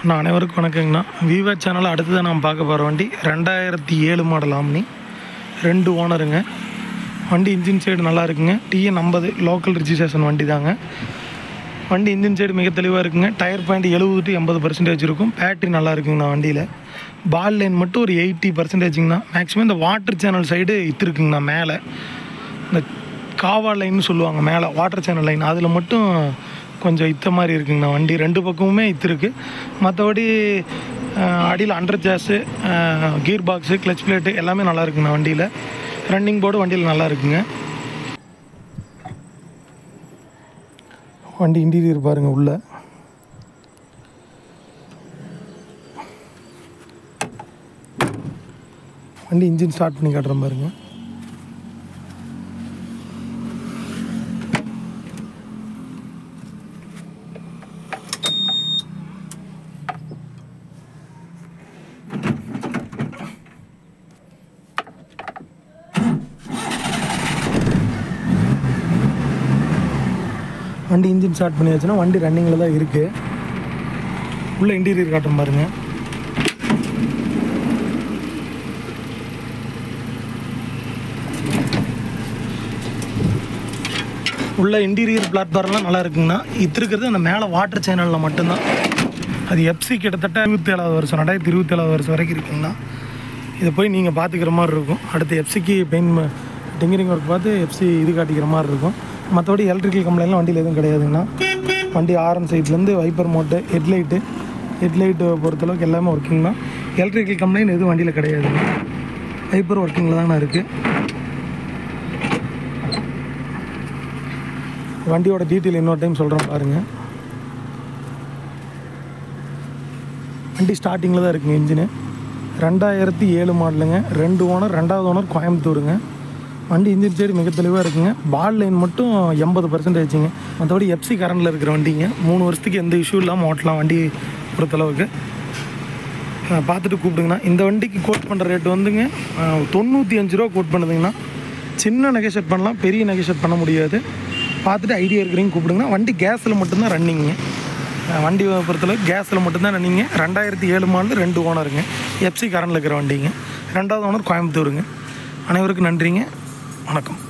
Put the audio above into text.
நான் அனைவருக்கும் வணக்கங்கண்ணா விவா சேனலில் அடுத்ததான் நான் பார்க்க போகிற வண்டி ரெண்டாயிரத்தி ஏழு மாடல் ஆம்னி ரெண்டு ஓனருங்க வண்டி இன்ஜின் சைடு நல்லா இருக்குங்க டிஎன் ஐம்பது லோக்கல் ரிஜிஸ்ட்ரேஷன் வண்டி தாங்க வண்டி இன்ஜின் சைடு மிக தெளிவாக இருக்குங்க டயர் பாயிண்ட் எழுபது டு எண்பது பர்சன்டேஜ் இருக்கும் பேட்டரி நல்லா இருக்குங்கண்ணா வண்டியில் பால் லைன் மட்டும் ஒரு எயிட்டி பர்சன்டேஜுங்கண்ணா மேக்ஸிமம் இந்த வாட்டர் சேனல் சைடு இத்து இருக்குங்கண்ணா மேலே இந்த காவா லைன்னு சொல்லுவாங்க மேலே வாட்டர் சேனல் லைன் அதில் மட்டும் கொஞ்சம் இத்த மாதிரி இருக்குங்கண்ணா வண்டி ரெண்டு பக்கமுமே இத்து இருக்குது மற்றபடி அடியில் under chassis gear box clutch plate எல்லாமே நல்லா இருக்குங்கண்ணா வண்டியில் ரன்னிங் போர்டு வண்டியில் நல்லா இருக்குங்க வண்டி இன்டீரியர் பாருங்கள் உள்ள வண்டி இன்ஜின் ஸ்டார்ட் பண்ணி காட்டுறேன் பாருங்க வண்டி இன்ஜின் ஸ்டார்ட் பண்ணியாச்சுன்னா வண்டி ரன்னிங்கில் தான் இருக்குது உள்ள இன்டீரியர் காட்டும் பாருங்க உள்ள இன்டீரியர் பிளாட்ஃபார்ம்லாம் நல்லா இருக்குங்கண்ணா இது இருக்கிறது அந்த மேலே வாட்டர் சேனலில் மட்டும்தான் அது எஃப்சி கிட்டத்தட்ட இருபத்தி ஏழாவது வருஷம் ரெண்டாயிரத்தி இருபத்தி ஏழாவது வருஷம் வரைக்கும் இருக்குங்கண்ணா இதை போய் நீங்கள் பார்த்துக்கிற மாதிரி இருக்கும் அடுத்து எஃப்சிக்கு பெயிண்ட் டிங்கரிங் ஒர்க் பார்த்து எஃப்சி இது காட்டிக்கிற மாதிரி இருக்கும் மற்றபடி எலக்ட்ரிக்கல் கம்ப்ளைண்ட்லாம் வண்டியில் எதுவும் கிடையாதுங்கண்ணா வண்டி ஆரன் சைட்லேருந்து வைப்பர் மோட்டு ஹெட்லைட்டு ஹெட்லைட்டு பொறுத்தளவுக்கு எல்லாமே ஒர்க்கிங் தான் எலக்ட்ரிக்கல் கம்ப்ளைண்ட் எதுவும் வண்டியில் கிடையாதுங்க வைப்பர் ஒர்க்கிங்கில் தானே இருக்குது வண்டியோட டீட்டெயில் இன்னொரு டைம் சொல்கிறேன் பாருங்கள் வண்டி ஸ்டார்டிங்கில் தான் இருக்குங்க இன்ஜினு ரெண்டாயிரத்தி ஏழு மாடலுங்க ரெண்டு ஓனர் ரெண்டாவது ஓனர் கோயம்புத்தூருங்க வண்டி இன்ஜின் சைடு மிக தெளிவாக இருக்குங்க பால் லைன் மட்டும் எண்பது பர்சன்டேஜுங்க மற்றபடி எஃப்சி கரண்டில் இருக்கிற வண்டிங்க மூணு வருஷத்துக்கு எந்த இஷ்யூ இல்லாமல் ஓட்டலாம் வண்டி பொறுத்தளவுக்கு அஹ் பார்த்துட்டு கூப்பிடுங்கண்ணா இந்த வண்டிக்கு கோட் பண்ணுற ரேட் வந்துங்க அஹ் தொண்ணூற்றி அஞ்சு ரூபா கோட் பண்ணுதுங்கண்ணா சின்ன நெகோஷியேட் பண்ணலாம் பெரிய நெகோஷியேட் பண்ண முடியாது பார்த்துட்டு ஐடியா இருக்கிறீங்க கூப்பிடுங்கண்ணா வண்டி கேஸில் மட்டும்தான் ரன்னிங்க வண்டி பொறுத்தளவுக்கு கேஸில் மட்டும்தான் ரன்னிங்க ரெண்டாயிரத்தி ஏழு மாடல் ரெண்டு ஓனருங்க எஃப்சி கரண்டில் இருக்கிற வண்டிங்க ரெண்டாவது ஓனர் கோயம்புத்தூருங்க அனைவருக்கும் நன்றிங்க வணக்கம்